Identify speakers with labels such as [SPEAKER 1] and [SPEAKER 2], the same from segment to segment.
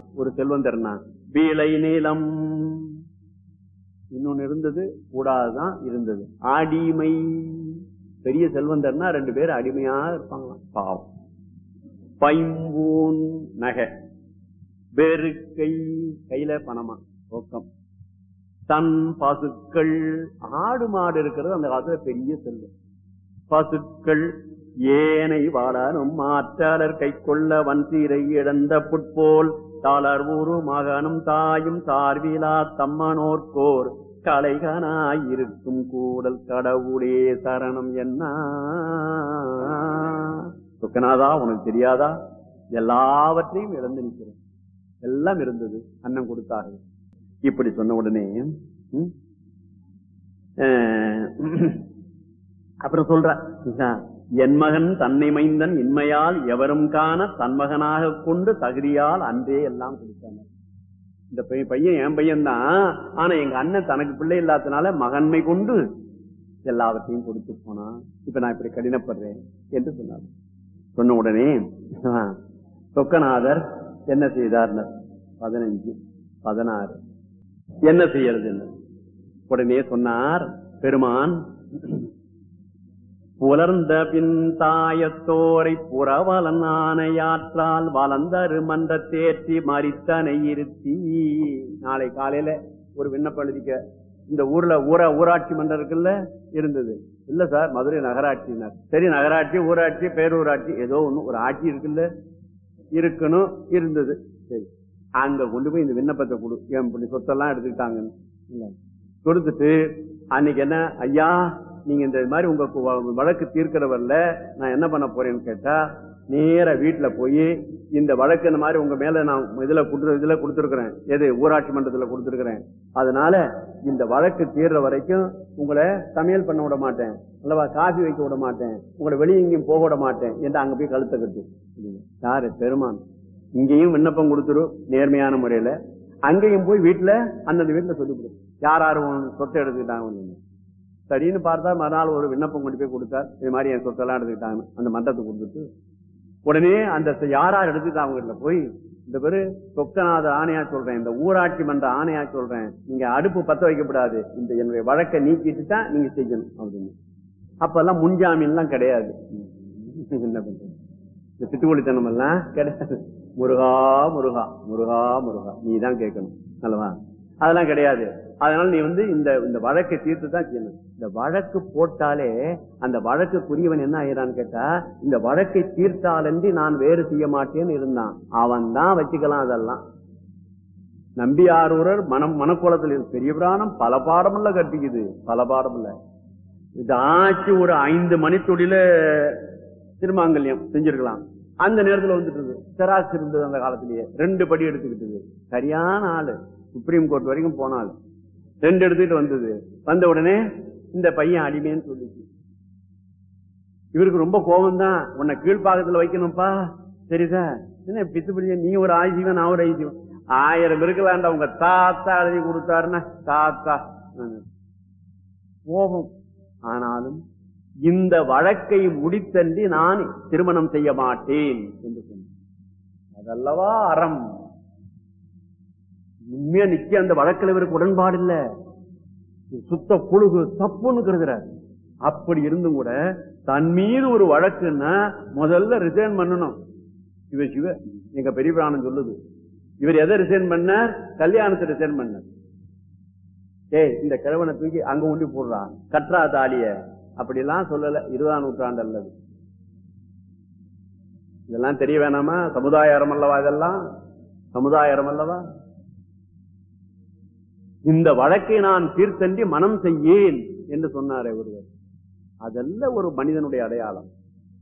[SPEAKER 1] ஒரு செல்வந்தர்னா வீளை நீளம் இன்னொன்னு இருந்தது கூடாதுதான் இருந்தது அடிமை பெரிய செல்வந்தர்னா ரெண்டு பேர் அடிமையா இருப்பாங்களாம் பாவம் பைம்பூன் நகை வெறுக்கை கையில பணமா ரொக்கம் தன் பசுக்கள் ஆடு மாடு இருக்கிறது அந்த காலத்துல பெரிய செல்வம் பசுக்கள் ஏனை வாழனும் மாற்றாளர் கை கொள்ள வன்சீரை இழந்த புட்போல் தாளர் ஊரு மகனும் தாயும் சார்விலா தம்மனோர்கோர் கலைகனாயிருக்கும் கூடல் கடவுளே சரணம் என்ன சுக்கனாதா உனக்கு தெரியாதா எல்லாவற்றையும் இழந்து நிற்கிறேன் எல்லாம் இருந்தது அன்னம் கொடுத்தார்கள் இப்படி சொன்ன உடனே ம், அஹ், அப்புறம் சொல்ற என் மகன் தன்னை மைந்தன் இன்மையால் எவரும் காண தன் மகனாக கொண்டு தகுதியால் அன்றே எல்லாம் கொடுத்தாங்க இந்த பை- பையன் என் பையன் தான் ஆனா எங்க அண்ணன் தனக்கு பிள்ளை இல்லாதனால மகன்மை கொண்டு எல்லாவற்றையும் கொடுத்து போனான் இப்ப நான் இப்படி கடினப்படுறேன் என்று சொன்னார் சொன்ன உடனே ஆ, சொக்கநாதர் என்ன செய்தார் பதினஞ்சு பதினாறு என்ன செய்யறது உடனே சொன்னார் பெருமான் புலர்ந்த பின் தாயத்தோரை புறவலன் ஆணையாற்றால் வளர்ந்தரு மன்ற தேற்றி மறித்தனை இருத்தி நாளை காலையில ஒரு விண்ணப்பம் எழுதிக்க இந்த ஊர்ல ஊரா ஊராட்சி மன்றம் இருக்குல்ல இருந்தது இல்ல சார் மதுரை நகராட்சினார் சரி நகராட்சி ஊராட்சி பேரூராட்சி ஏதோ ஒண்ணு ஒரு ஆட்சி இருக்குல்ல இருக்கணும் இருந்தது சரி அங்க கொண்டு போய் இந்த விண்ணப்பத்தை கொடு என் இப்படி சொத்தெல்லாம் எடுத்துக்கிட்டாங்கன்னு இல்ல. கொடுத்துட்டு அன்னைக்கு என்ன ஐயா நீங்க இந்த மாதிரி உங்க கு- வ- வழக்கு தீர்க்கிறவர்ல நான் என்ன பண்ண போறேன்னு கேட்டா நேர வீட்டுல போய் இந்த வழக்கு இந்த மாதிரி உங்க மேல நான் இதுல கொடுத்து இதுல கொடுத்துருக்கிறேன் எது ஊராட்சி மன்றத்துல கொடுத்துருக்கிறேன் அதனால இந்த வழக்கு தீர்ற வரைக்கும் உங்களை சமையல் பண்ண விட மாட்டேன் அல்லவா காஃபி வைக்க விட மாட்டேன் உங்களை வெளியே எங்கேயும் போக விட மாட்டேன் என்று அங்க போய் கழுத்த கட்டு யாரு பெருமான் இங்கேயும் விண்ணப்பம் கொடுத்துரு நேர்மையான முறையில அங்கேயும் போய் வீட்டுல அந்தந்த வீட்டுல சொல்லிவிடு யார் யார் உன் சொத்தை எடுத்துக்கிட்டாங்க சரின்னு பார்த்தா மறுநாள் ஒரு விண்ணப்பம் கொண்டு போய் கொடுத்தார் இது மாதிரி என் சொத்தெல்லாம் எடுத்துக்கிட்டாங்க அந்த மன்றத்துக்கு கொடுத்துட்டு உடனே அந்த ச- யார் யார் எடுத்துக்கிட்டாங்க போய் இந்த பேரு சொக்கநாத ஆணையா சொல்றேன் இந்த ஊராட்சி மன்ற ஆணையா சொல்றேன் நீங்க அடுப்பு பத்த வைக்கப்படாது இந்த என்னுடைய வழக்கை நீக்கிட்டு தான் நீங்க செய்யணும் அப்படின்னு அப்பெல்லாம் முன்ஜாமீன் எல்லாம் கிடையாது என்ன பண்றது இந்த சிட்டுக்குழித்தனம் எல்லாம் கிடையாது முருகா முருகா முருகா முருகா நீ தான் கேட்கணும் அல்லவா அதெல்லாம் கிடையாது அதனால நீ வந்து இந்த இந்த வழக்கை தீர்த்து தான் செய்யணும் இந்த வழக்கு போட்டாலே அந்த வழக்குக்குரியவன் என்ன ஆயிரான்னு கேட்டா இந்த வழக்கை தீர்த்தாலன்றி நான் வேறு செய்ய மாட்டேன்னு இருந்தான் அவன் தான் வச்சுக்கலாம் அதெல்லாம் நம்பியாரூரர் மனம் மனக்குளத்தில் பெரிய பிராணம் பல பாடமுள்ள கட்டிக்குது பல பாடமுள்ள இது ஆச்சு ஒரு ஐந்து மணித்துடியில திருமாங்கல்யம் செஞ்சிருக்கலாம் அந்த நேரத்துல வந்துட்டு செராக்ஸ் இருந்தது அந்த காலத்திலேயே ரெண்டு படி எடுத்துக்கிட்டது சரியான ஆளு சுப்ரீம் கோர்ட் வரைக்கும் போன ஆளு ரெண்டு எடுத்துக்கிட்டு வந்தது வந்த உடனே இந்த பையன் அடிமைன்னு சொல்லிச்சு இவருக்கு ரொம்ப கோபம் தான் உன்னை கீழ்ப்பாக்கத்துல வைக்கணும்ப்பா சரிதா என்ன பித்து பிடிச்ச நீ ஒரு ஆயுதீவன் நான் ஒரு ஆயுதீவன் ஆயிரம் இருக்கலாண்டா உங்க தாத்தா எழுதி கொடுத்தாருன்னா தாத்தா கோபம் ஆனாலும் இந்த வழக்கை முடித்தன்றி நான் திருமணம் செய்ய மாட்டேன் என்று சொன்னார் அதல்லவா அறம் உண்மையா நிக்க அந்த வழக்கில் இவருக்கு உடன்பாடு இல்ல சுத்த புழுகு தப்புன்னு கருதுறார் அப்படி இருந்தும் கூட தன் மீது ஒரு வழக்குன்னா முதல்ல ரிசைன் பண்ணணும் சிவ சிவ எங்க பெரிய பிராணம் சொல்லுது இவர் எதை ரிசைன் பண்ணார் கல்யாணத்தை ரிசைன் பண்ணார் ஏய் இந்த கிழவனை தூக்கி அங்க உண்டி போடுறான் கற்றா தாலிய அப்படிலாம் சொல்லல இருபதாம் நூற்றாண்டு அல்லது இதெல்லாம் தெரிய வேணாமா சமுதாய அறம் அல்லவா இதெல்லாம் சமுதாய அறம் அல்லவா இந்த வழக்கை நான் தீர்த்தன்றி மனம் செய்யேன் என்று சொன்னாரே ஒருவர் அதல்ல ஒரு மனிதனுடைய அடையாளம்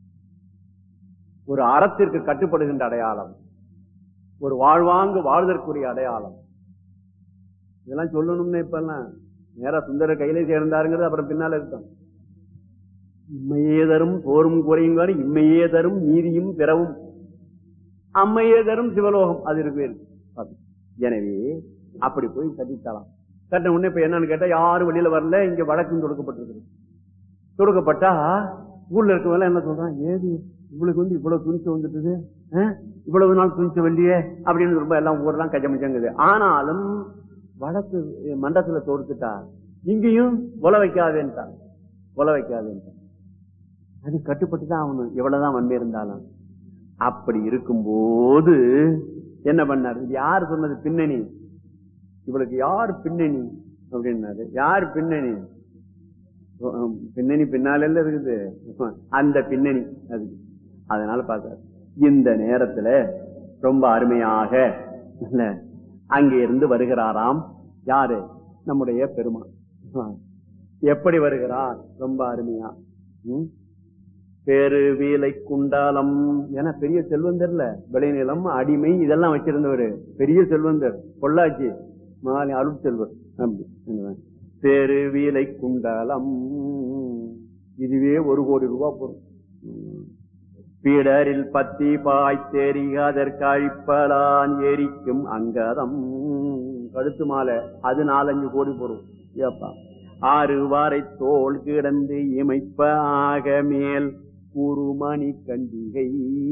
[SPEAKER 1] ஒரு அறத்திற்கு கட்டுப்படுகின்ற அடையாளம் ஒரு வாழ்வாங்கு வாழ்தற்குரிய அடையாளம் இதெல்லாம் சொல்லணும்னு இப்ப எல்லாம் நேரா சுந்தர கையில சேர்ந்தாருங்கிறது அப்புறம் பின்னால இருக்கும் இம்மையே தரும் சோறும் குறையுங்காரு இம்மையே தரும் நீதியும் பிறவும் அம்மையே தரும் சிவலோகம் அது இருக்கு இருக்கு. எனவே அப்படி போய் கட்டித்தலாம் கட்டின உடனே இப்ப என்னன்னு கேட்டா யாரும் வெளியில வரல இங்க வழக்கும் தொடுக்கப்பட்டிருக்கு தொடுக்கப்பட்டா ஊர்ல இருக்கவங்க என்ன சொல்றான் ஏது இவளுக்கு வந்து இவ்வளவு துணிச்சு வந்துட்டுது அஹ், இவ்வளவு நாள் துணிச்ச வெள்ளியே அப்படின்னு ரொம்ப எல்லாம் ஊரெல்லாம் கஜமச்சங்குது ஆனாலும் வடக்கு மண்டத்துல தோர்த்துட்டா இங்கேயும் கொலை வைக்காதேன்ட்டா கொலை வைக்காதேன்ட்டா அது கட்டுப்பட்டு தான் ஆகணும் எவ்வளவுதான் வன்மை இருந்தாலும் அப்படி இருக்கும்போது என்ன பண்ணாரு இது யார் சொன்னது பின்னணி இவளுக்கு யார் பின்னணி அப்படின்னாரு யார் பின்னணி உம், பின்னணி பின்னால இருக்குது அந்த பின்னணி அது அதனால பார்த்தார் இந்த நேரத்துல ரொம்ப அருமையாக இல்ல, அங்கே இருந்து வருகிறாராம் யாரு நம்முடைய பெருமான் எப்படி வருகிறார் ரொம்ப அருமையா ம்? பெருவீலை குண்டாலம் என பெரிய செல்வந்தர்ல விளைநிலம் அடிமை இதெல்லாம் வச்சிருந்தவர் பெரிய செல்வந்தர் பொள்ளாச்சி மாலை அருள் செல்வர் அப்படி என்னவன். பெருவீலை குண்டாலம் இதுவே ஒரு கோடி ரூபாய் போடும் ம். பிடரில் பத்தி பாய்த்தெறிகாதற்கு அழிப்பலான் எரிக்கும் அங்கதம் கழுத்து மாலை அது நாலஞ்சு கோடி போடும் ஏப்பா ஆறு வாரை தோல் கிடந்து இமைப்ப ஆக மேல் குருமணி கண்டிகை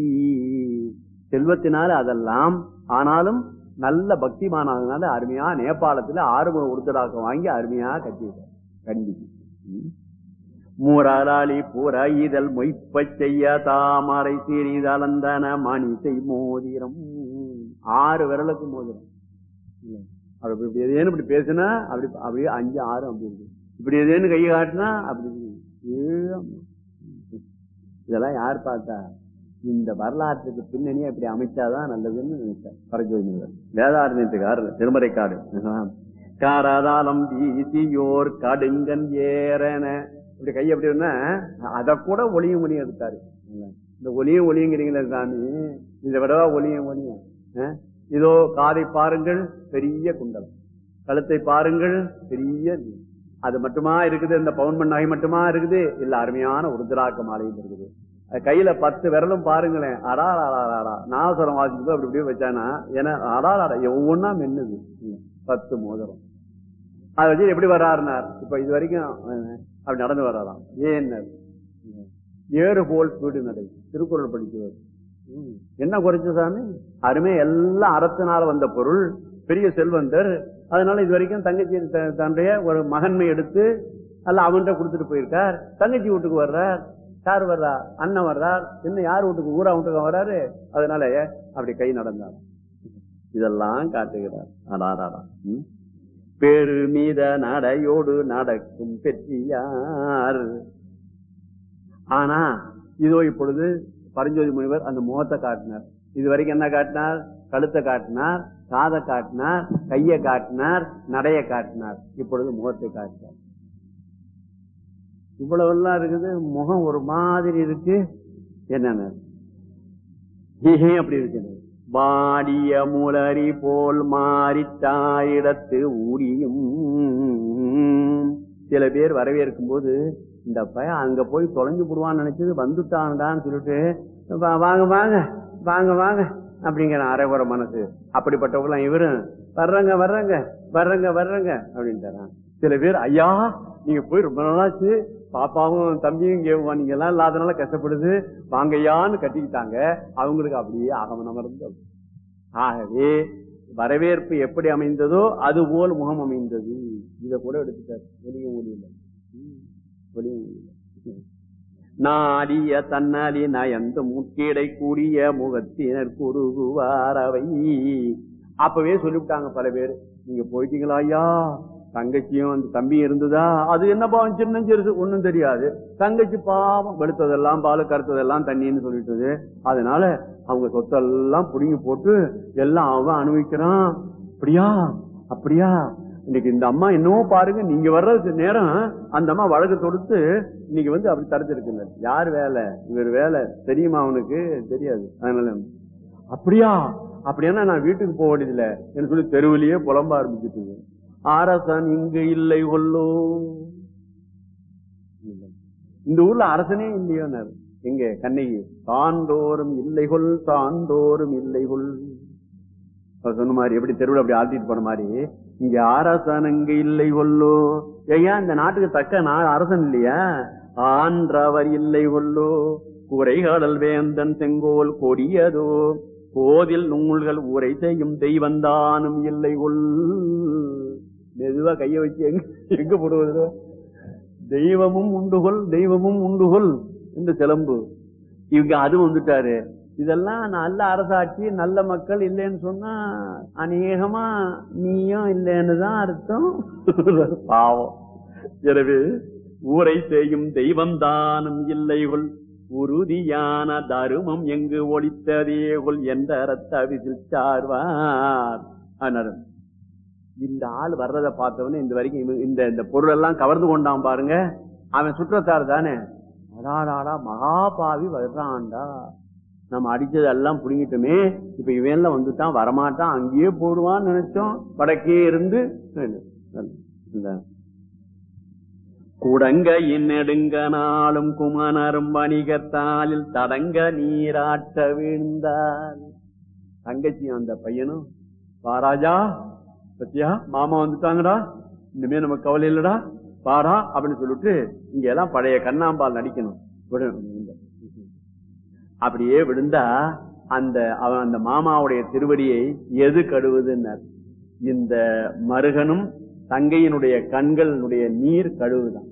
[SPEAKER 1] செல்வத்தினால அதெல்லாம் ஆனாலும் நல்ல பக்திமானதுனால அருமையா நேபாளத்துல ஆறுமுக உருத்தராக வாங்கி அருமையா கட்டிட்டார் கண்டிகை ம். மூராளி புற இதழ் மொய்ப்பச் செய்ய தாமரை சிறிதளந்தன மணிசை மோதிரம் ஆறு விரலுக்கு மோதிரம் இல்ல. அப்படி இப்படி எதேன்னு இப்படி பேசுனா அப்படி அப்படியே அஞ்சு ஆறு அப்படி இருக்கு இப்படி எதேன்னு கை காட்டினா அப்படி இருக்கு. ஏ அம்மா. இதெல்லாம் யார் பார்த்தா இந்த வரலாற்றுக்கு பின்னணியை இப்படி அமைச்சாதான் நல்லதுன்னு நினைச்சார் பரஜோதினர் வேதாரண்யத்துக்காரர் திருமறைக்காடு காராதாளம் வீசியோர் கடுங்கன் ஏறன இப்படி கை எப்படி இருந்தா அதை கூட ஒளியும் ஒளியும் எடுத்தாரு இந்த ஒளியும் ஒளியுங்கிறீங்களே சாமி இந்த விடவா ஒளியும் ஒளியும் ஆ? இதோ காதை பாருங்கள் பெரிய குண்டலம் கழுத்தை பாருங்கள் பெரிய நீ- அது மட்டுமா இருக்குது இந்த பவுன் நகை மட்டுமா இருக்குது இல்ல அருமையான உருதிராக்க மாலையும் இருக்குது அது கையில பத்து விரலும் பாருங்களேன் அடா அடா நாசரம் வாசிக்கும் அப்படி இப்படியே வச்சானா ஏன்னா அடா ஒவ்வொன்னா மென்னுது ம். பத்து மோதிரம் அதை வச்சு எப்படி வர்றாருனார் இப்ப இது வரைக்கும் அஹ், அப்படி நடந்து வர்றாராம் ஏன் ஏறு போல் ஸ்பீடு நடை திருக்குறள் படிக்குவார் ம். என்ன குறைச்ச சாமி அருமை எல்லாம் அறத்தினால வந்த பொருள் பெரிய செல்வந்தர் அதனால இது வரைக்கும் தங்கச்சி த- தன்னுடைய ஒரு மகன்மை எடுத்து அல்ல அவன்கிட்ட கொடுத்துட்டு போயிருக்கார் தங்கச்சி வீட்டுக்கு வர்றார் யார் வர்றா அண்ணன் வர்றார் என்ன யார் வீட்டுக்கு ஊரா வீட்டுக்கு வர்றாரு அதனால அப்படி கை நடந்தார் இதெல்லாம் காட்டுகிறார் அடாடாடா ம். பெருமித நடையோடு நடக்கும் பெற்றியார் ஆனா இதோ இப்பொழுது பரஞ்சோதி முனிவர் அந்த முகத்தை காட்டினார் இது வரைக்கும் என்ன காட்டினார் கழுத்தை காட்டினார் காதை காட்டினார் கையை காட்டினார் நடைய காட்டினார் இப்பொழுது முகத்தை காட்டினார் இவ்வளவு எல்லாம் இருக்குது முகம் ஒரு மாதிரி இருக்கு என்னன்னு ஏன் அப்படி இருக்குது வாடிய முளரி போல் மாறித்தாயிடத்து ஊடியும் சில பேர் வரவேற்கும் போது இந்த பையன் அங்க போய் தொலைஞ்சு போடுவான்னு நினைச்சது வந்துட்டான்டான்னு சொல்லிட்டு "வா- வாங்க வாங்க வாங்க வாங்க அப்படிங்கிற அரைகுற மனசு அப்படிப்பட்டவங்களாம் இவரும் வர்றங்க வர்றங்க வர்றங்க வர்றங்க அப்படின்ட்டாரான் சில பேர் ஐயா நீங்க போய் ரொம்ப நாளாச்சு பாப்பாவும் தம்பியும் இங்க நீங்க எல்லாம் இல்லாதனால கஷ்டப்படுது வாங்கய்யான்னு கட்டிக்கிட்டாங்க அவங்களுக்கு அப்படியே ஆகமனம் அமர்ந்து ஆகவே வரவேற்பு எப்படி அமைந்ததோ அது போல் முகம் அமைந்தது இத கூட எடுத்துட்டார் வெளிய முடியல ம், வெளிய முடியல நாடிய தன்னாலி நயந்து முற்கீடை கூடிய முகத்தினர் குறுகுவாரவை அப்பவே சொல்லிவிட்டாங்க பல பேர் நீங்க போயிட்டீங்களா ஐயா தங்கச்சியும் அந்த தம்பி இருந்ததா அது என்ன பாவம் சின்ன சிறுசு ஒண்ணும் தெரியாது தங்கச்சி பாவம் வெளுத்ததெல்லாம் பால் கருத்ததெல்லாம் தண்ணின்னு சொல்லிட்டது அதனால அவங்க சொத்தெல்லாம் புடுங்கி போட்டு எல்லாம் அவன் அனுபவிக்கிறான் அப்படியா அப்படியா இன்னைக்கு இந்த அம்மா என்னவோ பாருங்க நீங்க வர்ற நேரம் அந்த அம்மா வழக்கு தொடுத்து இன்னைக்கு வந்து அப்படி தடுத்திருக்குங்க யார் வேலை இவர் வேலை தெரியுமா அவனுக்கு தெரியாது அதனால அப்படியா அப்படியானா நான் வீட்டுக்கு போக வேண்டியதில்லை என்று சொல்லி தெருவிலேயே புலம்ப ஆரம்பிச்சுட்டு அரசன் இங்கு இல்லை கொல்லோ இந்த ஊர்ல அரசனே இல்லையோனார் எங்க கண்ணகி தாண்டோறும் இல்லைகொள் தாண்டோறும் இல்லைகொள் அவர் சொன்ன மாதிரி எப்படி தெருவில் அப்படி ஆட்டிட்டு போன மாதிரி இங்க அரசன் இங்க இல்லை கொல்லோ ஐயா இந்த நாட்டுக்கு தக்க நான் அரசன் இல்லையா ஆன்றவர் இல்லை கொல்லோ குறைகடல் வேந்தன் செங்கோல் கொடியதோ கோதில் நூல்கள் உரை செய்யும் தெய்வந்தானும் இல்லை கொள் மெதுவா கைய வச்சு எங்க எங்க போடுவது தெய்வமும் உண்டுகொள் தெய்வமும் உண்டுகொள் இந்த சிலம்பு இவங்க அது வந்துட்டாரு இதெல்லாம் நல்ல அரசாட்சி நல்ல மக்கள் இல்லைன்னு சொன்னா அநேகமா நீயும் இல்லைன்னு தான் அர்த்தம் பாவம் எனவே ஊரை செய்யும் தெய்வம் தானும் இல்லைகள் உறுதியான தருமம் எங்கு ஒழித்ததேகுள் என்ற அறத்தவிதில் சார்வார் அதனால இந்த ஆள் வர்றதை பார்த்தவனே இந்த வரைக்கும் இவன் இந்த இந்த பொருள் எல்லாம் கவர்ந்து கொண்டான் பாருங்க அவன் சுற்றத்தார் தானே அடாடாடா மகாபாவி வர்றான்டா நம்ம அடிச்சது எல்லாம் புடுங்கிட்டோமே இப்ப இவன் எல்லாம் வந்துட்டான் வரமாட்டான் அங்கேயே போடுவான்னு நினைச்சோம் வடக்கே இருந்து இந்த குடங்க நெடுங்க நாளும் குமணரும் வணிகத்தாலில் தடங்க நீராட்ட வீழ்ந்தார் தங்கச்சி அந்த பையனும் வாராஜா பத்தியா மாமா வந்துட்டாங்கடா இனிமே நமக்கு கவலை இல்லடா பாரா அப்படின்னு சொல்லிட்டு இங்க எல்லாம் பழைய கண்ணாம்பால் நடிக்கணும் அப்படியே விழுந்தா அந்த அவன் அந்த மாமாவுடைய திருவடியை எது கழுவுதுன்னார் இந்த மருகனும் தங்கையினுடைய கண்களுடைய நீர் கழுவுதான்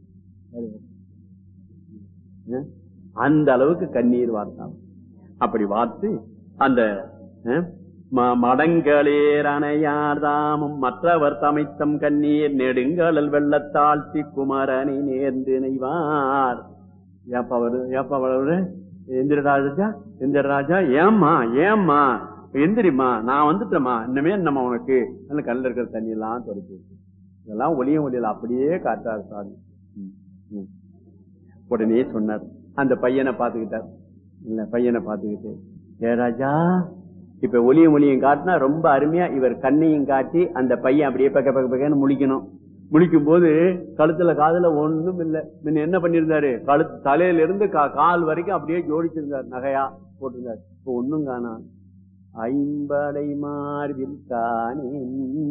[SPEAKER 1] அந்த அளவுக்கு கண்ணீர் வார்த்தான் அப்படி வார்த்து அந்த மடங்களேர் அணையார் தாமும் மற்றவர் தமைத்தம் கண்ணீர் நெடுங்கடல் வெள்ளத்தாழ்த்தி குமரனை நேர்ந்து நெய்வார் ஏப்பா அவரு ஏப்பா அவரு எந்திர ராஜா எந்திர ராஜா ஏம்மா ஏம்மா எந்திரிம்மா நான் வந்துட்டேம்மா இன்னமே நம்ம உனக்கு கண்ணில் இருக்கிற தண்ணி எல்லாம் தொடச்சு இதெல்லாம் ஒளியும் ஒளியில அப்படியே காட்டாரு சாமி உடனே சொன்னார் அந்த பையனை பார்த்துக்கிட்டார் இல்ல பையனை பார்த்துக்கிட்டு ஏ ராஜா இப்ப ஒளியும் ஒளியும் காட்டினா ரொம்ப அருமையா இவர் கண்ணையும் காட்டி அந்த பையன் அப்படியே பக்க பக்க பக்கன்னு முழிக்கணும் முழிக்கும் போது கழுத்துல காதுல ஒண்ணும் இல்ல முன்ன என்ன பண்ணிருந்தாரு கழுத்து தலையில இருந்து கால் வரைக்கும் அப்படியே ஜோடிச்சிருந்தார் நகையா போட்டிருந்தார் இப்ப ஒண்ணும் காணா ஐம்படை மார்பில் காணேன்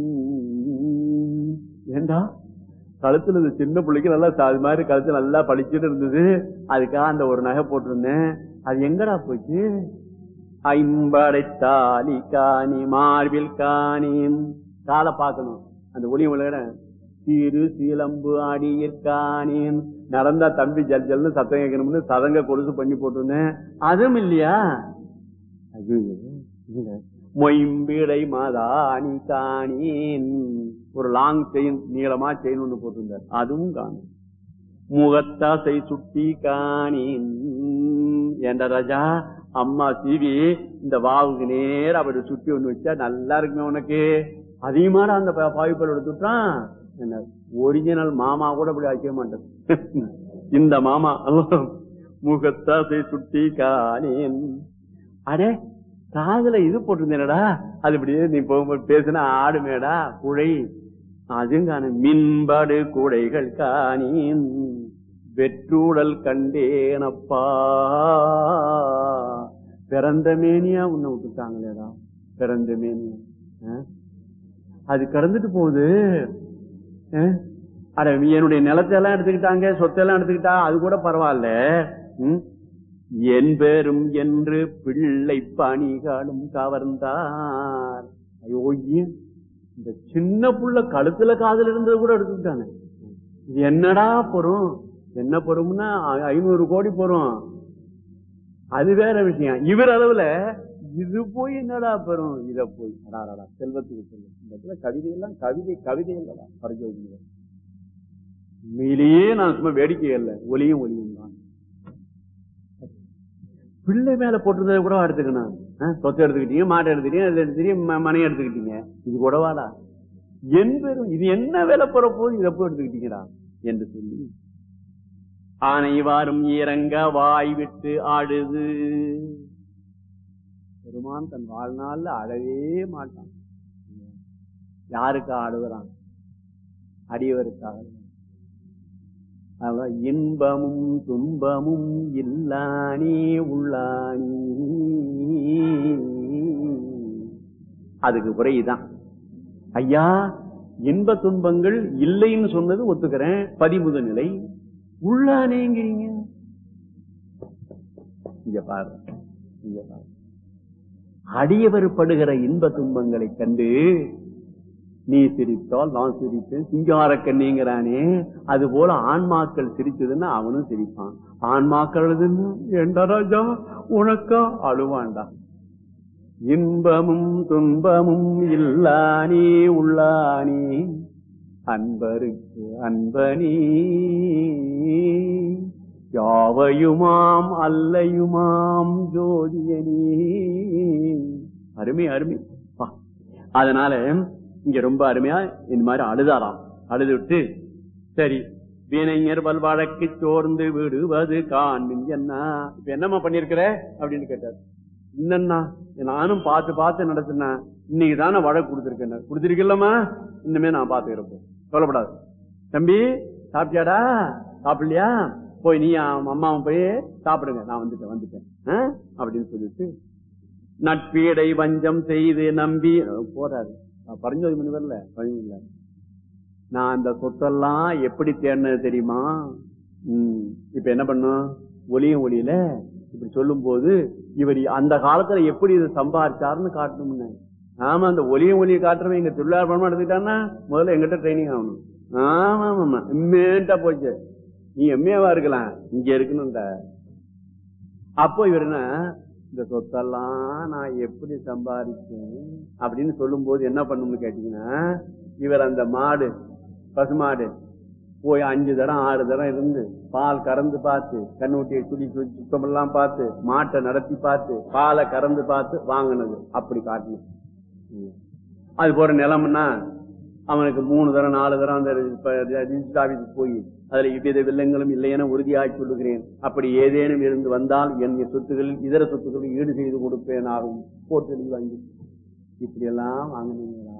[SPEAKER 1] ஏண்டா கழுத்துல இந்த சின்ன பிள்ளைக்கு நல்லா அது மாதிரி கழுத்து நல்லா பளிச்சுட்டு இருந்தது அதுக்காக அந்த ஒரு நகை போட்டிருந்தேன் அது எங்கடா போச்சு ஐம்படை தாலி காணி மார்பில் காணியும் காலை பார்க்கணும் அந்த ஒளி உலக சீரு சீலம்பு ஆடியிற்கானேன் நடந்தா தம்பி ஜல் ஜல்னு சத்தம் கேட்கணும்னு சதங்க கொலுசு பண்ணி போட்டிருந்தேன் அதுவும் இல்லையா அது மொயம்பிடை மாதாணி காணேன் ஒரு லாங் செயின் நீளமா செயின் ஒண்ணு போட்டிருந்தார் அதுவும் காணும் முகத்தாசை சுட்டி காணேன் என்ற ராஜா அம்மா சீவி இந்த வாவுக்கு நேரம் அப்படி சுட்டி ஒண்ணு வச்சா நல்லா இருக்குமே உனக்கு அதிகமான அந்த பாவிப்பல் எடுத்துட்டான் என்ன ஒரிஜினல் மாமா கூட அப்படி வைக்க மாட்டேன் இந்த மாமா முகத்தாசை சுட்டி காணேன் அடே காதுல இது போட்டிருந்தேனடா அது இப்படியே நீ போகும்போது பேசினா ஆடுமேடா குழை அதுவும் காண மின்படு குடைகள் காணேன் வெற்றூடல் கண்டேனப்பா பிறந்த மேனியா உன்னை விட்டுட்டாங்களேடா பிறந்த மேனியா அது கடந்துட்டு போகுது அட என்னுடைய நிலத்தை எல்லாம் எடுத்துக்கிட்டாங்க சொத்தெல்லாம் எடுத்துக்கிட்டா அது கூட பரவாயில்ல என் பேரும் என்று பிள்ளை பணிகளும் கவர்ந்தார் ஐயோ இந்த சின்ன புள்ள கழுத்துல காதல் இருந்தது கூட எடுத்துக்கிட்டாங்க இது என்னடா பொறும் என்ன பொறும்னா ஐநூறு கோடி பொறும் அது வேற விஷயம் இவர் அளவுல இது போய் என்னடா பெறும் இத போய் அடாடா செல்வத்துக்கு செல்வம் இந்த இடத்துல கவிதை எல்லாம் கவிதை கவிதை இல்லடா பரிசோதனை உண்மையிலேயே நான் சும்மா வேடிக்கை இல்லை ஒளியும் ஒளியும் தான் பிள்ளை மேல போட்டிருந்ததை கூட எடுத்துக்கணும் சொத்தை எடுத்துக்கிட்டீங்க மாட்டை எடுத்துக்கிட்டீங்க அது எடுத்துக்கிட்டீங்க மனையை எடுத்துக்கிட்டீங்க இது கூடவாடா என் பெரும் இது என்ன வேலை போற போது இதை போய் எடுத்துக்கிட்டீங்கடா என்று சொல்லி ஆனைவாரும் இறங்க வாய் விட்டு ஆடுது பெருமான் தன் வாழ்நாள்ல அழவே மாட்டான் யாருக்கு ஆடுகிறான் அடியவருக்காக இன்பமும் துன்பமும் இல்லானே உள்ளானி அதுக்கு குறைதான் ஐயா இன்ப துன்பங்கள் இல்லைன்னு சொன்னது ஒத்துக்கிறேன் பதிமுத நிலை உள்ளானேங்கிறீங்க இங்க பாரு இங்க பாரு அடியவர் படுகிற இன்ப துன்பங்களை கண்டு நீ சிரித்தால் நான் சிரிப்பேன் சிங்கார கண்ணிங்கிறானே அது போல ஆன்மாக்கள் சிரிச்சதுன்னா அவனும் சிரிப்பான் ஆன்மாக்கள் அழுதுன்னா ஏண்டா ராஜா உனக்கா அழுவான்டா இன்பமும் துன்பமும் இல்லானே உள்ளானே அன்பருக்கு அன்பனே யாவையுமாம் அல்லையுமாம் ஜோதியனே அருமை அருமை பா. அதனால இங்க ரொம்ப அருமையா இந்த மாதிரி அழுதாராம் அழுது விட்டு சரி வினைஞர் வல்வழக்கு சோர்ந்து விடுவது காண்பின் என்ன இப்ப என்னம்மா பண்ணிருக்கிற அப்படின்னு கேட்டார் என்னன்னா நானும் பார்த்து பார்த்து நடத்தினேன் இன்னைக்கு தானே வழக்கு கொடுத்துருக்கேன் கொடுத்துருக்கலம்மா இன்னுமே நான் பார்த்துக்கிறப்போ சொல்லப்படாது தம்பி சாப்பிட்டியாடா சாப்பிடலையா போய் நீ அம்மாவும் போய் சாப்பிடுங்க நான் வந்துட்டேன் வந்துட்டேன் ஆ? அப்படின்னு சொல்லிட்டு நட்பீடை வஞ்சம் செய்து நம்பி போறாரு பரஞ்சோதி மணி வரல பழனியில நான் அந்த சொத்தெல்லாம் எப்படி தேடினது தெரியுமா ம், இப்ப என்ன பண்ணும் ஒளியும் ஒளியில இப்படி சொல்லும் போது இவர் அந்த காலத்துல எப்படி இது சம்பாதிச்சாருன்னு காட்டணும்னு ஆமா அந்த ஒளியும் ஒளியை காட்டுறவன் இங்க தொழிலாளர் பணமா எடுத்துக்கிட்டான்னா முதல்ல எங்கிட்ட ட்ரைனிங் ஆகணும் ஆமா ஆமா இம்மேட்டா போச்சு நீ எம்ஏவா இருக்கலாம் இங்க இருக்கணும்டா அப்போ இவர் என்ன இந்த சொத்தெல்லாம் நான் எப்படி சம்பாதிச்சேன் அப்படின்னு சொல்லும் போது என்ன பண்ணணும்னு கேட்டீங்கன்னா இவர் அந்த மாடு பசுமாடு போய் அஞ்சு தரம் ஆறு தரம் இருந்து பால் கறந்து பார்த்து கண்ணுட்டியை சுடி சுடி சுத்தமெல்லாம் பார்த்து மாட்டை நடத்தி பார்த்து பாலை கறந்து பார்த்து வாங்கினது அப்படி காட்டணும் ம். அது போற நிலம்னா அவனுக்கு மூணு தரம் நாலு தரம் அந்த இப்ப ரிஜிஸ்டர் ஆபீஸுக்கு போய் அதுல இவ்வித வில்லங்களும் இல்லை என உறுதியாய் சொல்லுகிறேன் அப்படி ஏதேனும் இருந்து வந்தால் என் சொத்துகளில் இதர சொத்துக்களில் ஈடு செய்து கொடுப்பேன் ஆகும் போட்டு எழுதி வாங்கி இப்படி எல்லாம் வாங்கினீங்களா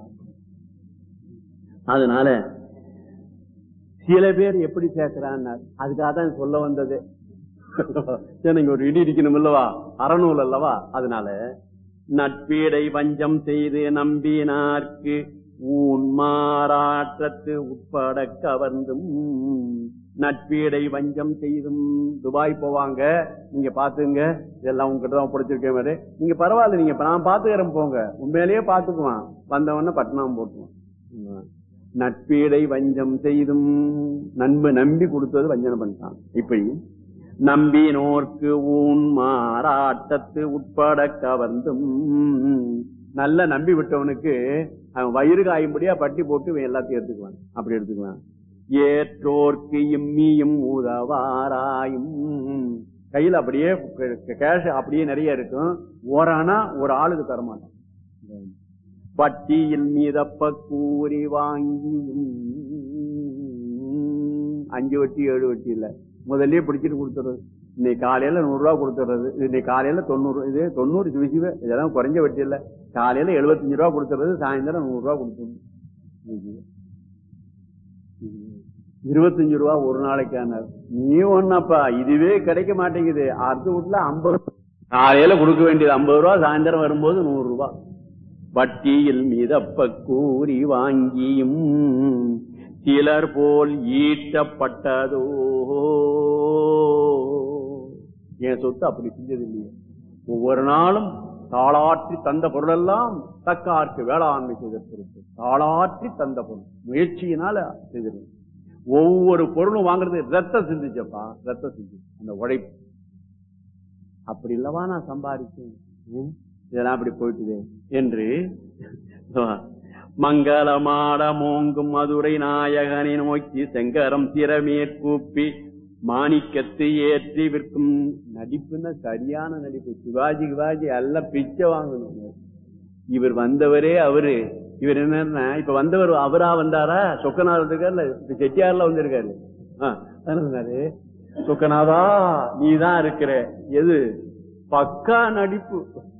[SPEAKER 1] அதனால சில பேர் எப்படி சேர்க்கிறான்னார் அதுக்காக தான் சொல்ல வந்தது ஏன்னா இங்க ஒரு இடி இடிக்கணும் அல்லவா அறநூல் அல்லவா அதனால நட்பீடை வஞ்சம் செய்து நம்பினார்க்கு ஊன் மாறாற்றத்து உட்பட கவர்ந்தும் நட்பீடை வஞ்சம் செய்தும் துபாய் போவாங்க நீங்க பாத்துங்க இதெல்லாம் உங்ககிட்ட தான் பிடிச்சிருக்கேன் மாதிரி நீங்க பரவாயில்ல நீங்க இப்ப நான் பாத்துக்கிறேன் போங்க உண்மையிலேயே பாத்துக்குவான் வந்தவன பட்டணம் போட்டுவான் நட்பீடை வஞ்சம் செய்தும் நண்பு நம்பி கொடுத்தது வஞ்சனம் பண்ணிட்டான் இப்படி நம்பினோர்க்கு ஊன் மாறாட்டத்து உட்பட கவர்ந்தும் நல்ல நம்பி விட்டவனுக்கு அவன் வயிறு காயும்படியா பட்டி போட்டு இவன் எல்லாத்தையும் எடுத்துக்குவான் அப்படி எடுத்துக்குவான் ஏற்றோர்க்கு இம்மியும் உதவாராயும் கையில அப்படியே கேஷ் அப்படியே நிறைய இருக்கும் ஓரானா ஒரு ஆளுக்கு தரமாட்டான் பட்டியில் மீதப்ப கூறி வாங்கி அஞ்சு வட்டி ஏழு வட்டி இல்ல முதல்லயே பிடிச்சிட்டு கொடுத்துறது இன்னைக்கு காலையில நூறு ரூபா கொடுத்துறது இன்னைக்கு காலையில தொண்ணூறு இது தொண்ணூறு சிவசிவ இதெல்லாம் குறைஞ்ச வட்டி இல்ல காலையில எழுபத்தஞ்சு ரூபா கொடுத்துறது சாயந்தரம் நூறு ரூபா கொடுத்துருணும் இருபத்தஞ்சு ரூபா ஒரு நாளைக்கான நீ ஒன்னப்பா இதுவே கிடைக்க மாட்டேங்குது அடுத்த வீட்டுல ஐம்பது காலையில கொடுக்க வேண்டியது ஐம்பது ரூபா சாயந்தரம் வரும்போது நூறு ரூபா வட்டியில் மிதப்ப கூறி வாங்கியும் சிலர் போல் ஈட்டப்பட்டதோ என் சொத்து அப்படி செஞ்சது இல்லையே ஒவ்வொரு நாளும் தாளாற்றி தந்த பொருளெல்லாம் தக்கார்க்கு வேளாண்மை செய்திருக்கு தாளாற்றி தந்த பொருள் முயற்சியினால செய்திருக்கு ஒவ்வொரு பொருளும் வாங்குறது ரத்தம் சிந்திச்சப்பா ரத்தம் சிந்தி அந்த உழைப்பு அப்படி இல்லவா நான் சம்பாதிச்சேன் ம்? இதெல்லாம் அப்படி போயிட்டுதே என்று மங்களமாட மோங்கும் மதுரை நாயகனை நோக்கி செங்கரம் திறமேற்கூப்பி மாணிக்கத்தை ஏற்றி விற்கும் நடிப்புன்னா சரியான நடிப்பு சிவாஜி சிவாஜி எல்லாம் பிச்சை வாங்கணும் இவர் வந்தவரே அவரு இவர் என்னன்னா இப்ப வந்தவர் அவரா வந்தாரா சொக்கநாதர் வந்திருக்காருல்ல இப்ப செட்டியார்ல வந்திருக்காரு ஆ, அதான் சொன்னாரு சொக்கநாதா நீதான் இருக்கிற எது பக்கா நடிப்பு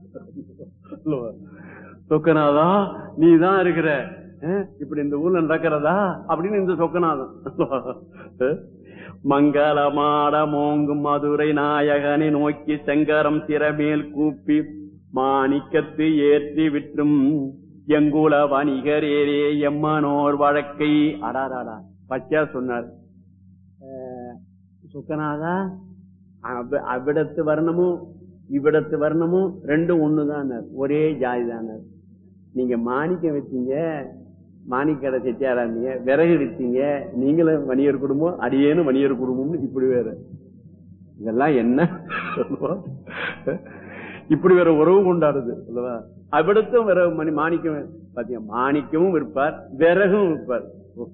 [SPEAKER 1] சொக்கநாதா நீதான் இருக்கிற அஹ், இப்படி இந்த ஊர்ல நடக்கிறதா அப்படின்னு இந்த சொக்கநாதன் மங்களமாட மோங்கும் மதுரை நாயகனை நோக்கி செங்கரம் திறமேல் கூப்பி மாணிக்கத்து ஏற்றி விட்டும் எங்குல வணிகரேரே எம்மனோர் வழக்கை அடாராடா பச்சா சொன்னார் அஹ், சுக்கநாதா அவ்- அவ்விடத்து வர்ணமும் இவ்விடத்து வர்ணமும் ரெண்டும் ஒண்ணுதான் ஒரே ஜாதி நீங்க மாணிக்கம் வச்சீங்க மாணிக்கடை செட்டியாரா இருந்தீங்க விறகு வித்தீங்க நீங்களும் வணிகர் குடும்பம் அடியேனும் வணிகர் குடும்பம்னு இப்படி வேற இதெல்லாம் என்ன சொல்லுவோம்? இப்படி வேற உறவு கொண்டாடுது அல்லவா அவ்விடத்தும் வேற மணி மாணிக்கம் பாத்தீங்க மாணிக்கமும் விற்பார் விறகும் விற்பார் ஓ.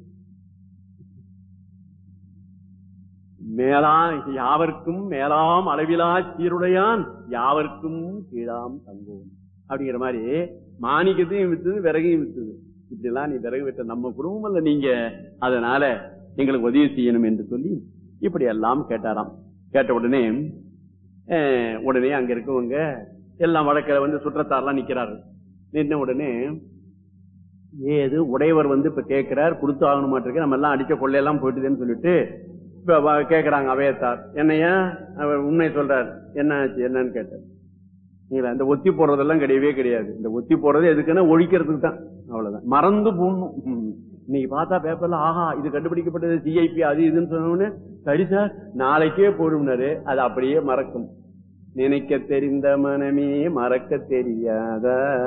[SPEAKER 1] மேலா யாவர்க்கும் மேலாம் அளவிலா சீருடையான் யாவர்க்கும் கீழாம் தங்குவோம் அப்படிங்கிற மாதிரி மாணிக்கத்தையும் வித்துது விறகையும் வித்துது இப்படி எல்லாம் நீ விறகு விட்ட நம்ம குடும்பம் இல்ல நீங்க அதனால எங்களுக்கு உதவி செய்யணும் என்று சொல்லி இப்படி எல்லாம் கேட்டாராம் கேட்ட உடனே அஹ், உடனே அங்க இருக்கவங்க எல்லாம் வழக்கில் வந்து சுற்றத்தாரெல்லாம் நிக்கிறாரு நின்ன உடனே ஏது உடையவர் வந்து இப்ப கேட்கிறார் கொடுத்து ஆகணுமாட்டிருக்கு நம்ம எல்லாம் அடிச்ச கொள்ளையெல்லாம் போயிட்டுதுன்னு சொல்லிட்டு இப்ப வ- கேக்குறாங்க அவையத்தார் என்னையா அவர் உண்மை சொல்றார் என்ன ஆச்சு என்னன்னு கேட்டார் நீங்களா இந்த ஒத்தி போடுறதெல்லாம் கிடையவே கிடையாது இந்த ஒத்தி போடுறது எதுக்குன்னா ஒழிக்கிறதுக்கு தான் அவ்வளவுதான் மறந்து போடணும் ம். இன்னைக்கு பார்த்தா பேப்பர்ல ஆஹா இது கண்டுபிடிக்கப்பட்டது சிஐபி அது இதுன்னு சொன்ன உடனே சரி சார் நாளைக்கே போடும்னாரு அது அப்படியே மறக்கும் நினைக்க தெரிந்த மனமே மறக்க தெரியாத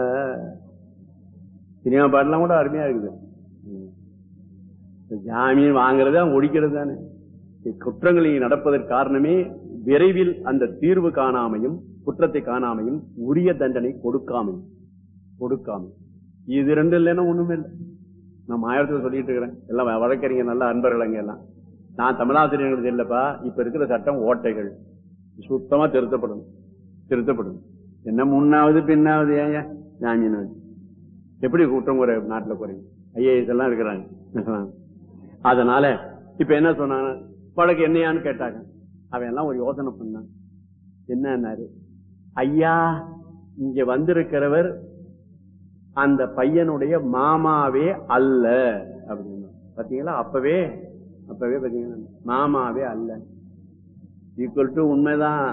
[SPEAKER 1] சினிமா பாட்டுலாம் கூட அருமையா இருக்குது ம். இந்த ஜாமீன் வாங்குறது அவன் ஒழிக்கிறது தானே குற்றங்கள் இங்கு நடப்பதற்கு காரணமே விரைவில் அந்த தீர்வு காணாமையும் குற்றத்தை காணாமையும் உரிய தண்டனை கொடுக்காமையும் கொடுக்காமையும் இது ரெண்டு இல்லைன்னா ஒண்ணுமே இல்லை நான் ஆயிரத்துல சொல்லிட்டு இருக்கிறேன் எல்லாம் வ- வழக்கறிஞர் நல்ல அன்பர்கள் அங்க எல்லாம் நான் தமிழாசிரியர்களுக்கு இல்லப்பா இப்ப இருக்கிற சட்டம் ஓட்டைகள் சுத்தமா திருத்தப்படணும் திருத்தப்படணும் என்ன முன்னாவது பின்னாவது ஏன் ஜாமீனாவது எப்படி குற்றம் குறை நாட்டுல குறையும் ஐஏஎஸ் எல்லாம் இருக்கிறாங்க அதனால இப்ப என்ன சொன்னாங்க வழக்கு என்னையான்னு கேட்டாங்க அவன் எல்லாம் ஒரு யோசனை பண்ணான் என்னன்னாரு ஐயா இங்க வந்திருக்கிறவர் அந்த பையனுடைய மாமாவே அல்ல அப்படின்னு பாத்தீங்களா அப்பவே அப்பவே பாத்தீங்களா மாமாவே அல்ல ஈக்குவல் டு உண்மைதான்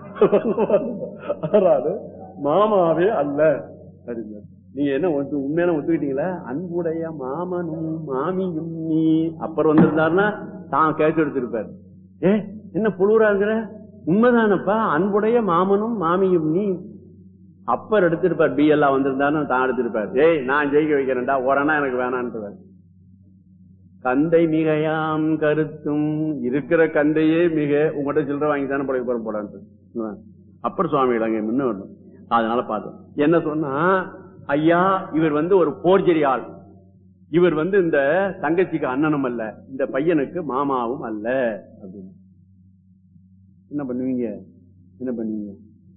[SPEAKER 1] ஆறாவது மாமாவே அல்ல அப்படின்னாரு நீங்க என்ன ஒத்து- உண்மையான ஒத்துக்கிட்டீங்களா அன்புடைய மாமனும் மாமியும் நீ அப்புறம் வந்திருந்தாருன்னா தான் கேட்டு எடுத்திருப்பார் ஏ என்ன புழுவரா இருக்கிற உண்மைதானப்பா அன்புடைய மாமனும் மாமியும் நீ அப்பர் எடுத்திருப்பார் பி எல்லாம் வந்திருந்தாருன்னு தான் எடுத்திருப்பார் ஏய் நான் ஜெயிக்க வைக்கிறேன்டா ஓரனா எனக்கு வேணான்ட்டு கந்தை மிகையாம் கருத்தும் இருக்கிற கந்தையே மிக உங்கள்கிட்ட சில்லறை வாங்கி தானே பழைய போற போடான்ட்டு அப்பர் சுவாமிகள் அங்க முன்ன வரணும் அதனால பார்த்தோம் என்ன சொன்னா ஐயா இவர் வந்து ஒரு போர்ஜரி ஆள் இவர் வந்து இந்த தங்கச்சிக்கு அண்ணனும் அல்ல இந்த பையனுக்கு மாமாவும் அல்ல அப்படின்னு என்ன பண்ணுவீங்க என்ன பண்ணுவீங்க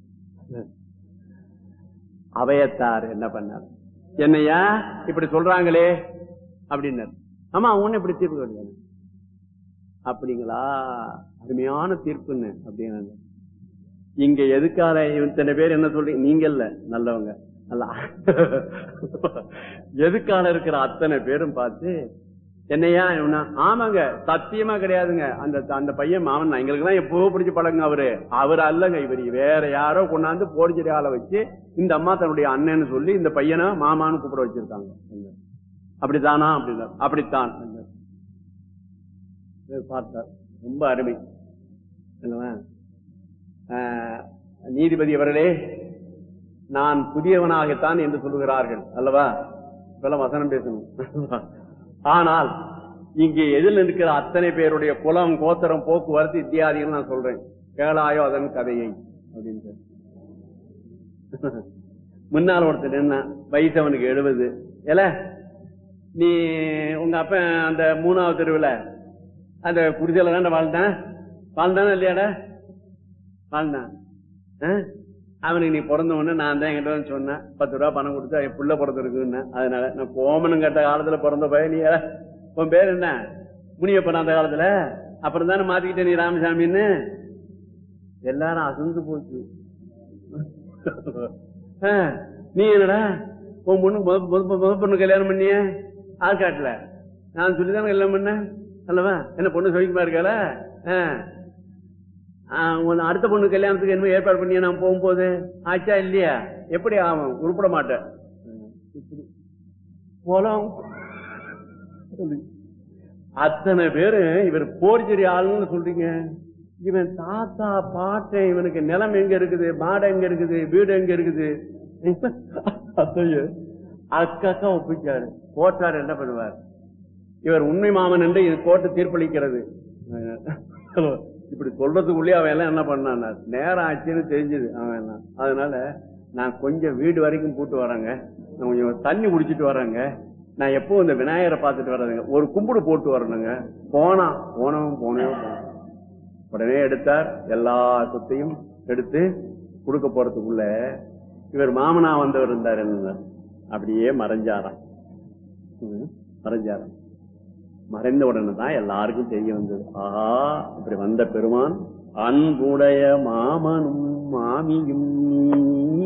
[SPEAKER 1] அவையத்தார் என்ன பண்ணார் என்னையா இப்படி சொல்றாங்களே அப்படின்னாரு ஆமா உன்னை இப்படி தீர்ப்பு கிடையாது அப்படிங்களா அருமையான தீர்ப்புன்னு அப்படின்னாங்க இங்க எதுக்காக இத்தனை பேர் என்ன சொல்றீங்க நீங்க இல்ல நல்லவங்க அல்ல எதுக்கால இருக்கிற அத்தனை பேரும் பார்த்து என்னையா இவனா? ஆமாங்க சத்தியமா கிடையாதுங்க அந்த அந்த பையன் மாமன் எங்களுக்கு எல்லாம் எப்பவோ பிடிச்ச பழங்க அவரு அவர் அல்லங்க இவர் வேற யாரோ கொண்டாந்து போடிச்செடி ஆளை வச்சு இந்த அம்மா தன்னுடைய அண்ணன்னு சொல்லி இந்த பையனை மாமான்னு கூப்பிட வச்சிருக்காங்க அப்படித்தானா அப்படின்னா அப்படித்தான் என்றார். இதை பார்த்தார் ரொம்ப அருமை என்னவா? ஆஹ், நீதிபதி அவர்களே நான் புதியவனாகத்தான் என்று சொல்லுகிறார்கள் அல்லவா இப்பெல்லாம் வசனம் பேசணும் ஆனால் இங்கே எதில் இருக்கிற அத்தனை பேருடைய குலம் கோத்திரம் போக்குவரத்து இத்தியாதிகள் நான் சொல்றேன் கேளாயோ அதன் கதையை அப்படின்னு முன்னால் ஒருத்தர் என்ன வயசு அவனுக்கு எழுபது ஏல நீ உங்க அப்ப அந்த மூணாவது தெருவுல அந்த குடிசையில தான் வாழ்ந்தான் வாழ்ந்தானா இல்லையாடா வாழ்ந்தான் ஆ? அவனுக்கு நீ பிறந்த உடனே நான் தான் என்கிட்ட வந்து சொன்னேன் பத்து ரூபா பணம் கொடுத்து என் புள்ள பிறந்திருக்குன்னு அதனால நான் கோமனும் கேட்ட காலத்துல பிறந்த பையன் நீ ஏல, உன் பேர் என்ன முனியப்பன் அந்த காலத்துல அப்புறம் தானே மாத்திக்கிட்ட நீ ராமசாமின்னு எல்லாரும் அசந்து போச்சு ஆ, நீ என்னடா உன் பொண்ணு முத- முத- முத பொண்ணு கல்யாணம் பண்ணிய ஆள்காட்டுல நான் சொல்லிதானே கல்யாணம் பண்ணேன் அல்லவா என்ன பொண்ணு சொல்லிக்குமா இருக்கால ஆ. ஆ, உன் அடுத்த பொண்ணு கல்யாணத்துக்கு என்ன ஏற்பாடு பண்ணியா நான் போகும்போது ஆச்சா இல்லையா எப்படி ஆகும் உருப்பட மாட்டேன் இப்படி. போலாம் அத்தனை பேரு இவர் போர்ஜரி ஆளுன்னு சொல்றீங்க இவன் தாத்தா பாட்டன் இவனுக்கு நிலம் எங்க இருக்குது மாடு எங்க இருக்குது வீடு எங்க இருக்குது அத்தைய அக்கா அக்கா ஒப்பிச்சாரு போட்டார் என்ன பண்ணுவார் இவர் உண்மை மாமன் என்று இது கோர்ட்டு தீர்ப்பளிக்கிறது இப்படி சொல்றதுக்குள்ளே அவன் எல்லாம் என்ன பண்ணான் நேரம் ஆச்சுன்னு தெரிஞ்சது அவன் எல்லாம் அதனால நான் கொஞ்சம் வீடு வரைக்கும் கூட்டு வரேங்க நான் கொஞ்சம் தண்ணி குடிச்சிட்டு வரேங்க நான் எப்போ இந்த விநாயகரை பார்த்துட்டு வர்றதுங்க ஒரு கும்பிடு போட்டு வரணுங்க போனா போனவன் போனவே போனான் உடனே எடுத்தார் எல்லா சொத்தையும் எடுத்து கொடுக்க போறதுக்குள்ள இவர் மாமனா வந்தவர் இருந்தார் என்ன அப்படியே மறைஞ்சாராம் ம், மறைஞ்சாராம் மறைந்த உடனே தான் எல்லாருக்கும் தெரிய வந்தது ஆஹா இப்படி வந்த பெருமான் அன்புடைய மாமனும் மாமியும் நீ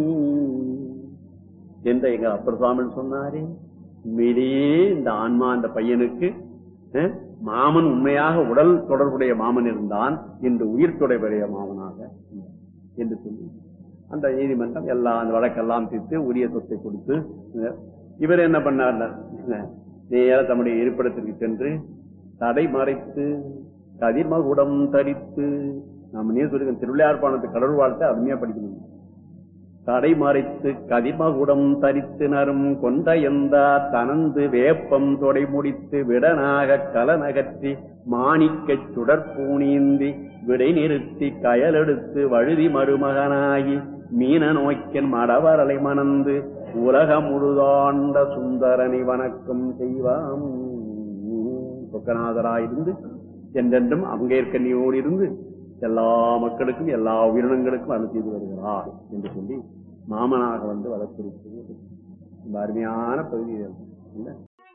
[SPEAKER 1] என்ற எங்க அப்பர் சுவாமி சொன்னாரே உண்மையிலேயே இந்த ஆன்மா அந்த பையனுக்கு அஹ், மாமன் உண்மையாக உடல் தொடர்புடைய மாமன் இருந்தான் என்று உயிர் தொடர்புடைய மாமனாக இருந்தான் என்று சொல்லி அந்த நீதிமன்றம் எல்லா அந்த வழக்கெல்லாம் தீர்த்து உரிய சொத்தை கொடுத்து அஹ், இவர் என்ன பண்ணார் நேர தம்முடைய இருப்பிடத்திற்கு சென்று தடை மறைத்து கதிர்மகுடம் தரித்து நாம நீ சொல்லுங்க திருவிளையார்பாணத்து கடவுள் வாழ்த்தை அருமையா படிக்கணும் தடை மறைத்து கதிமகுடம் தரித்து நரும் கொண்ட எந்த தனந்து வேப்பம் தொடை முடித்து விடனாக கலநகற்றி மாணிக்கச் சுடற்பூணிந்தி விடை நிறுத்தி கயலெடுத்து வழுதி மருமகனாகி மீன நோக்கின் மடவரலை மணந்து உலகம் முழுதாண்ட சுந்தரனை வணக்கம் செய்வாம் சொக்கநாதராயிருந்து என்றென்றும் அங்கேற்கண்ணியோடு இருந்து எல்லா மக்களுக்கும் எல்லா உயிரினங்களுக்கும் அருள் செய்து வருகிறார் என்று சொல்லி மாமனாக வந்து வளர்த்திருக்கிறது ரொம்ப அருமையான பகுதி இது. இல்ல?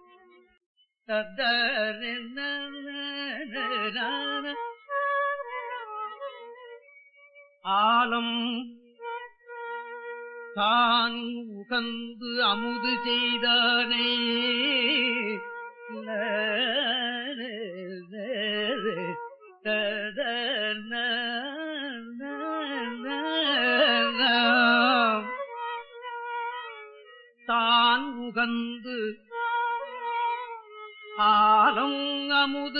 [SPEAKER 2] ஆலம் தான் உகந்து அமுது செய்தானே தான் உகந்து ஆலம் அமுது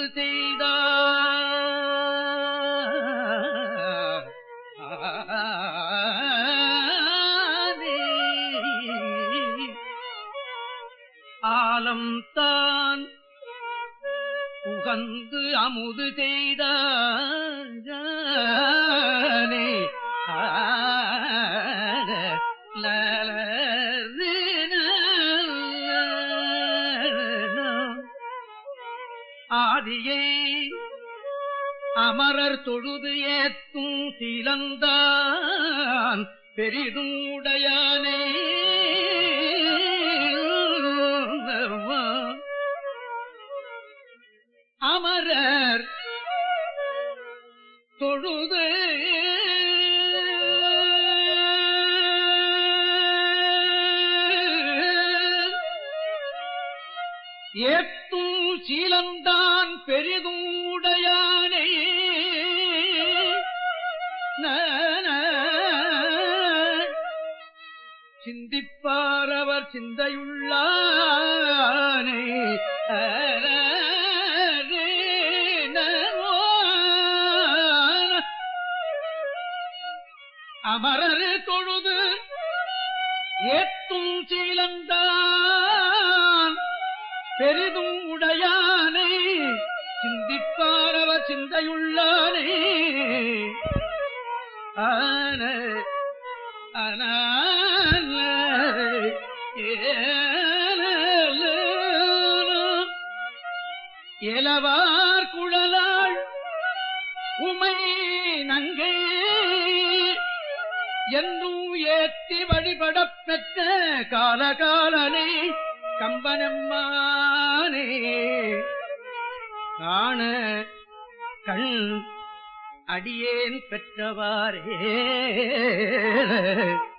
[SPEAKER 2] செய்தானே ஆலம் தான் உகந்து அமுது செய்தானே ஆதியை அமரர் தொழுது ஏத்தும் சீலந்தான் பெரிதும் உடையானே அமரர் தொழுது ஏத்தும் சீலந்தான் பெரிதும் உடையானே நன. சிந்திப்பார் அவர் சிந்தையுள்ளானே அமரரு தொழுது ஏத்தும் சீலந்தான் பெரிதும் உடையானை சிந்திப்பாரவ சிந்தையுள்ளானே ஆன அனால ஏலவார் குழலாள் உமை நங்கை என்னும் ஏத்தி வழிபடப் பெற்ற காலகாலனே கம்பனம்மானே காண கண் அடியேன் பெற்றவாரே